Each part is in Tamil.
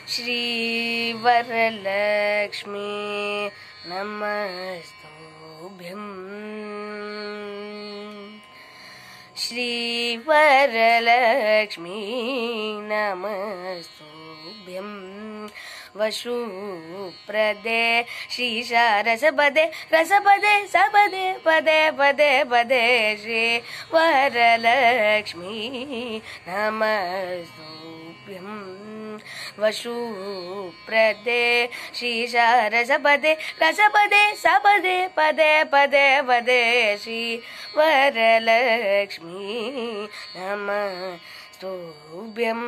श्रीवरलक्ष्मी नमस्तुभ्यम् श्रीवरलक्ष्मी नमस्तुभ्यम् वशुप्रदे श्रीशारसपदे रसपदे सपदे पदे पदे पदे श्रीवरलक्ष्मी नमस्तुभ्यम् वशुप्रदे श्रीशारसपदे रसपदे सपदे पदे पदे पदे श्रीवरलक्ष्मी नमस्तुभ्यम्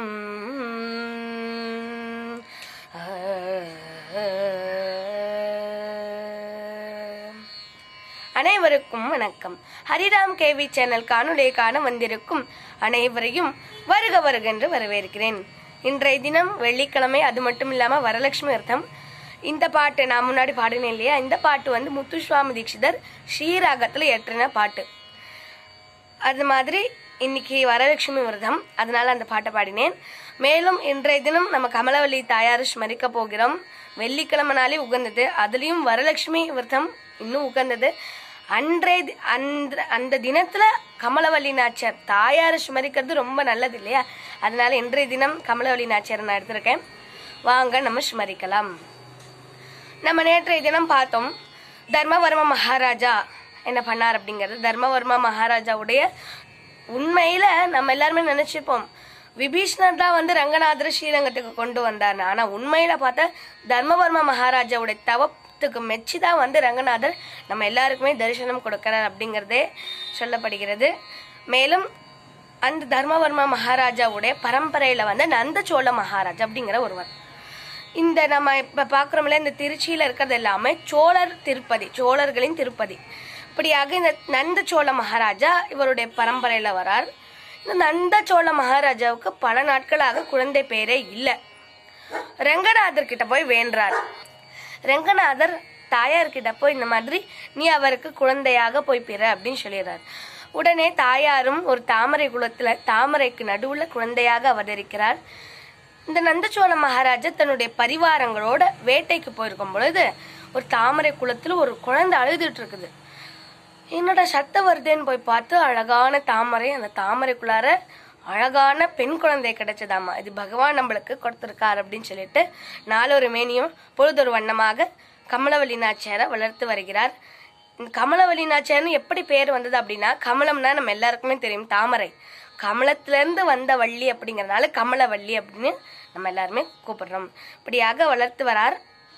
அனைவருக்கும் வணக்கம் ஹரிராம் கேவி சேனல் காணொலியை காண வந்திருக்கும் அனைவரையும் வருக வருக என்று வரவேற்கிறேன் இன்றைய தினம் வெள்ளிக்கிழமை அது மட்டும் இல்லாமல் வரலட்சுமி விரதம் இந்த பாட்டு நான் முன்னாடி பாடினேன் இல்லையா இந்த பாட்டு வந்து முத்துசுவாமி தீட்சிதர் ஸ்ரீராகத்தில் ஏற்றின பாட்டு அது மாதிரி இன்னைக்கு வரலட்சுமி விரதம் அதனால அந்த பாட்டை பாடினேன் மேலும் இன்றைய தினம் நம்ம கமலவல்லி தாயார் ஸ்மரிக்க போகிறோம் வெள்ளிக்கிழமை நாளே உகந்தது அதுலேயும் வரலட்சுமி விரதம் இன்னும் உகந்தது அன்றைய தி- அந்த அந்த தினத்துல கமலவல்லி நாச்சியார் தாயார் ஸ்மரிக்கிறது ரொம்ப நல்லது இல்லையா அதனால இன்றைய தினம் கமலவல்லி நாச்சியார் நான் எடுத்திருக்கேன் வாங்க நம்ம ஸ்மரிக்கலாம் நம்ம நேற்றைய தினம் பார்த்தோம் தர்மவர்ம மகாராஜா என்ன பண்ணார் அப்படிங்கிறது தர்மவர்ம மகாராஜாவுடைய உண்மையில நம்ம எல்லாருமே நினைச்சிருப்போம் விபீஷ்ணர் தான் வந்து ரங்கநாதர் ஸ்ரீரங்கத்துக்கு கொண்டு வந்தார் ஆனா உண்மையில பார்த்தா தர்மவர்ம மகாராஜாவுடைய தவத்துக்கு மெச்சி தான் வந்து ரங்கநாதர் நம்ம எல்லாருக்குமே தரிசனம் கொடுக்கிறார் அப்படிங்கிறதே சொல்லப்படுகிறது மேலும் அந்த தர்மவர்ம மகாராஜாவுடைய பரம்பரையில வந்து நந்தச்சோழ மகாராஜா அப்படிங்கிற ஒருவர் இந்த நம்ம இப்ப பாக்குறோம்ல இந்த திருச்சியில இருக்கிறது எல்லாமே சோழர் திருப்பதி சோழர்களின் திருப்பதி இப்படியாக இந்த நந்த சோழ மகாராஜா இவருடைய பரம்பரையில வரார் இந்த நந்த சோழ மகாராஜாவுக்கு பல நாட்களாக குழந்தை பேரே இல்லை ரங்கநாதர் கிட்ட போய் வேண்டுறார் ரங்கநாதர் தாயார் கிட்ட போய் இந்த மாதிரி நீ அவருக்கு குழந்தையாக போய் பிற அப்படின்னு சொல்லிடுறார் உடனே தாயாரும் ஒரு தாமரை குலத்துல தாமரைக்கு நடுவுல குழந்தையாக அவதரிக்கிறார் இந்த நந்தச்சோழ மகாராஜா தன்னுடைய பரிவாரங்களோட வேட்டைக்கு போயிருக்கும் பொழுது ஒரு தாமரை குளத்துல ஒரு குழந்தை அழுதுட்டு இருக்குது என்னடா சத்தம் வருதேன்னு போய் பார்த்து அழகான தாமரை அந்த தாமரைக்குள்ளார அழகான பெண் குழந்தை கிடைச்சதாமா இது பகவான் நம்மளுக்கு கொடுத்திருக்கார் அப்படின்னு சொல்லிட்டு நாளொரு மேனியும் பொழுதொரு வண்ணமாக கமலவல்லி நாச்சியாரை வளர்த்து வருகிறார் இந்த கமலவல்லி நாச்சியார்னு எப்படி பேர் வந்தது அப்படின்னா கமலம்னா நம்ம எல்லாருக்குமே தெரியும் தாமரை கமலத்திலேருந்து வந்த வள்ளி அப்படிங்கறதுனால கமலவல்லி அப்படின்னு நம்ம எல்லாருமே கூப்பிடுறோம் இப்படியாக வளர்த்து வரார்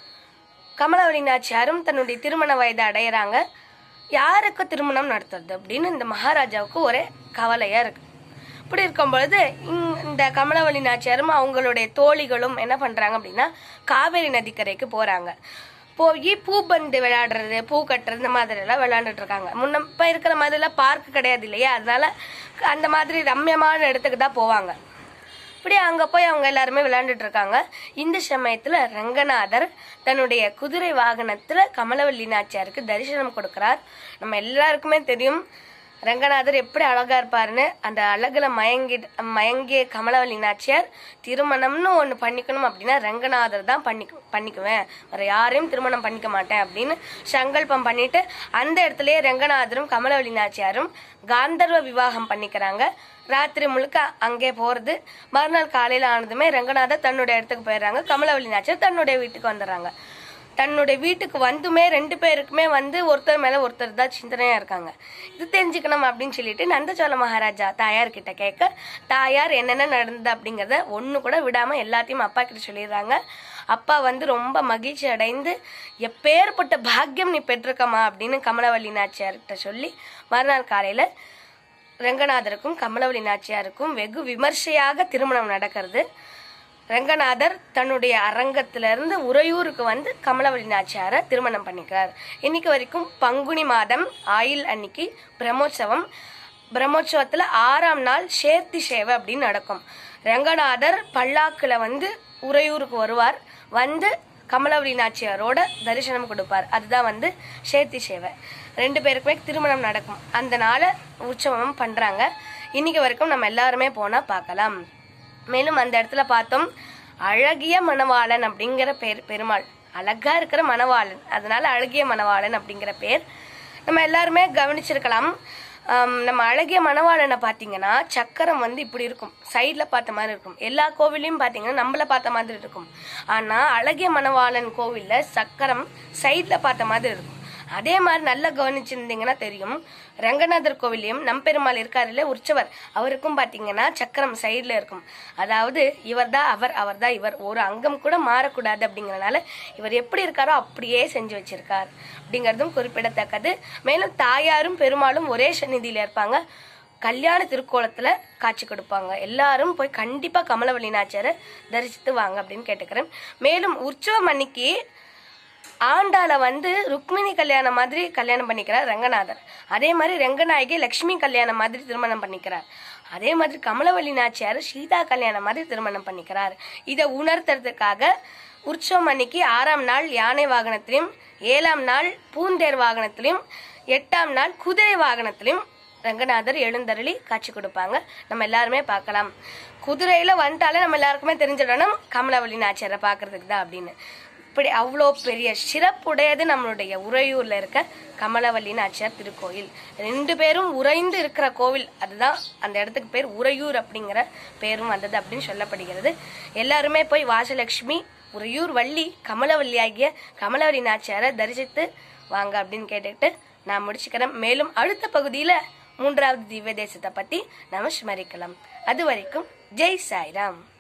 கமலவல்லி நாச்சியாரும் தன்னுடைய திருமண வயதை அடையிறாங்க யாருக்கு திருமணம் நடத்துறது அப்படின்னு இந்த மகாராஜாவுக்கு ஒரே கவலையா இருக்கு இப்படி இருக்கும் பொழுது இங்- இந்த கமலவல்லி நாச்சியாரும் அவங்களுடைய தோழிகளும் என்ன பண்றாங்க அப்படின்னா காவேரி நதிக்கரைக்கு போறாங்க போய் பூப்பந்து விளையாடுறது பூ கட்டுறது இந்த மாதிரி எல்லாம் விளையாண்டுட்டு இருக்காங்க முன்ன இப்ப இருக்கிற மாதிரி எல்லாம் பார்க் கிடையாது இல்லையா அதனால அந்த மாதிரி ரம்யமான இடத்துக்கு தான் போவாங்க இப்படி அங்க போய் அவங்க எல்லாருமே விளையாண்டுட்டு இருக்காங்க இந்த சமயத்துல ரங்கநாதர் தன்னுடைய குதிரை வாகனத்துல கமலவல்லி நாச்சியாருக்கு தரிசனம் கொடுக்கிறார் நம்ம எல்லாருக்குமே தெரியும் ரங்கநாதர் எப்படி அழகா இருப்பாருன்னு அந்த அழகுல மயங்கி மயங்கிய கமலவல்லி நாச்சியார் திருமணம்னு ஒன்று பண்ணிக்கணும் அப்படின்னா ரங்கநாதர் தான் பண்ணி பண்ணிக்குவேன் வேற யாரையும் திருமணம் பண்ணிக்க மாட்டேன் அப்படின்னு சங்கல்பம் பண்ணிட்டு அந்த இடத்துலயே ரங்கநாதரும் கமலவல்லி நாச்சியாரும் காந்தர்வ விவாகம் பண்ணிக்கிறாங்க ராத்திரி முழுக்க அங்கே போறது மறுநாள் காலையில ஆனதுமே ரங்கநாதர் தன்னுடைய இடத்துக்கு போயிடுறாங்க கமலவல்லி நாச்சியார் தன்னுடைய வீட்டுக்கு வந்துடுறாங்க தன்னுடைய வீட்டுக்கு வந்துமே ரெண்டு பேருக்குமே வந்து ஒருத்தர் மேல ஒருத்தர் தான் சிந்தனையா இருக்காங்க இது தெரிஞ்சுக்கணும் அப்படின்னு சொல்லிட்டு நந்தச்சோழ மகாராஜா தாயார் கிட்ட கேட்க தாயார் என்னென்ன நடந்தது அப்படிங்கறத ஒண்ணு கூட விடாம எல்லாத்தையும் அப்பா கிட்ட சொல்லிடுறாங்க அப்பா வந்து ரொம்ப மகிழ்ச்சி அடைந்து எப்பேற்பட்ட பாக்கியம் நீ பெற்றிருக்கமா அப்படின்னு கமலவல்லி நாச்சியார்கிட்ட சொல்லி மறுநாள் காலையில ரங்கநாதருக்கும் கமலவல்லி நாச்சியாருக்கும் வெகு விமர்சையாக திருமணம் நடக்கிறது ரங்கநாதர் தன்னுடைய அரங்கத்திலிருந்து உறையூருக்கு வந்து கமலவல்லி நாச்சியாரை திருமணம் பண்ணிக்கிறார் இன்னைக்கு வரைக்கும் பங்குனி மாதம் ஆயில் அன்னைக்கு பிரம்மோற்சவம் பிரம்மோற்சவத்துல ஆறாம் நாள் சேர்த்தி சேவை அப்படின்னு நடக்கும் ரங்கநாதர் பல்லாக்குல வந்து உறையூருக்கு வருவார் வந்து கமலவல்லி நாச்சியாரோட தரிசனம் கொடுப்பார் அதுதான் வந்து சேர்த்தி சேவை ரெண்டு பேருக்குமே திருமணம் நடக்கும் அந்த நாளை உற்சவம் பண்றாங்க இன்னைக்கு வரைக்கும் நம்ம எல்லாருமே போனா பார்க்கலாம் மேலும் அந்த இடத்துல பார்த்தோம் அழகிய மணவாளன் அப்படிங்கிற பேர் பெருமாள் அழகா இருக்கிற மணவாளன் அதனால அழகிய மணவாளன் அப்படிங்கிற பேர் நம்ம எல்லாருமே கவனிச்சிருக்கலாம் ஆம், நம்ம அழகிய மணவாளனை பார்த்தீங்கன்னா சக்கரம் வந்து இப்படி இருக்கும் சைடில் பார்த்த மாதிரி இருக்கும் எல்லா கோவிலையும் பார்த்தீங்கன்னா நம்மள பார்த்த மாதிரி இருக்கும் ஆனால் அழகிய மணவாளன் கோவிலில் சக்கரம் சைடில் பார்த்த மாதிரி இருக்கும் அதே மாதிரி நல்லா கவனிச்சிருந்தீங்கன்னா தெரியும் ரங்கநாதர் கோவிலையும் நம்பெருமாள் இருக்காருல்ல உற்சவர் அவருக்கும் பார்த்தீங்கன்னா சக்கரம் சைடில் இருக்கும் அதாவது இவர் தான் அவர் அவர் தான் இவர் ஒரு அங்கம் கூட மாறக்கூடாது அப்படிங்கறனால இவர் எப்படி இருக்காரோ அப்படியே செஞ்சு வச்சிருக்கார் அப்படிங்கிறதும் குறிப்பிடத்தக்கது மேலும் தாயாரும் பெருமாளும் ஒரே சந்நிதியில இருப்பாங்க கல்யாண திருக்கோலத்துல காட்சி கொடுப்பாங்க எல்லாரும் போய் கண்டிப்பா கமலவல்லி நாச்சியாரை தரிசித்து வாங்க அப்படின்னு கேட்டுக்கிறேன் மேலும் உற்சவம் அன்னைக்கு ஆண்டாள வந்து ருக்மிணி கல்யாணம் மாதிரி கல்யாணம் பண்ணிக்கிறார் ரங்கநாதர் அதே மாதிரி ரங்கநாயகி லக்ஷ்மி கல்யாணம் மாதிரி திருமணம் பண்ணிக்கிறார் அதே மாதிரி கமலவல்லி நாச்சியார் சீதா கல்யாணம் மாதிரி திருமணம் பண்ணிக்கிறார் இதை உணர்த்துறதுக்காக உற்சவம் அன்னைக்கு ஆறாம் நாள் யானை வாகனத்திலையும் ஏழாம் நாள் பூந்தேர் வாகனத்திலையும் எட்டாம் நாள் குதிரை வாகனத்திலையும் ரங்கநாதர் எழுந்தருளி காட்சி கொடுப்பாங்க நம்ம எல்லாருமே பார்க்கலாம் குதிரையில வந்துட்டாலே நம்ம எல்லாருக்குமே தெரிஞ்சிடணும் கமலவல்லி நாச்சியாரை பார்க்கறதுக்கு தான் அப்படின்னு இப்படி அவ்வளோ பெரிய சிறப்புடையது நம்மளுடைய உறையூர்ல இருக்க கமலவல்லி நாச்சியார் திருக்கோயில் ரெண்டு பேரும் உறைந்து இருக்கிற கோவில் அதுதான் அந்த இடத்துக்கு பேர் உறையூர் அப்படிங்கிற பேரும் வந்தது அப்படின்னு சொல்லப்படுகிறது எல்லாருமே போய் வாசலட்சுமி உறையூர் வள்ளி கமலவல்லி ஆகிய கமலவல்லி நாச்சியாரை தரிசித்து வாங்க அப்படின்னு கேட்டுட்டு நான் முடிச்சுக்கிறேன் மேலும் அடுத்த பகுதியில மூன்றாவது திவ்ய தேசத்தை பத்தி நாம ஸ்மரிக்கலாம் அது வரைக்கும் ஜெய் சாய்ராம்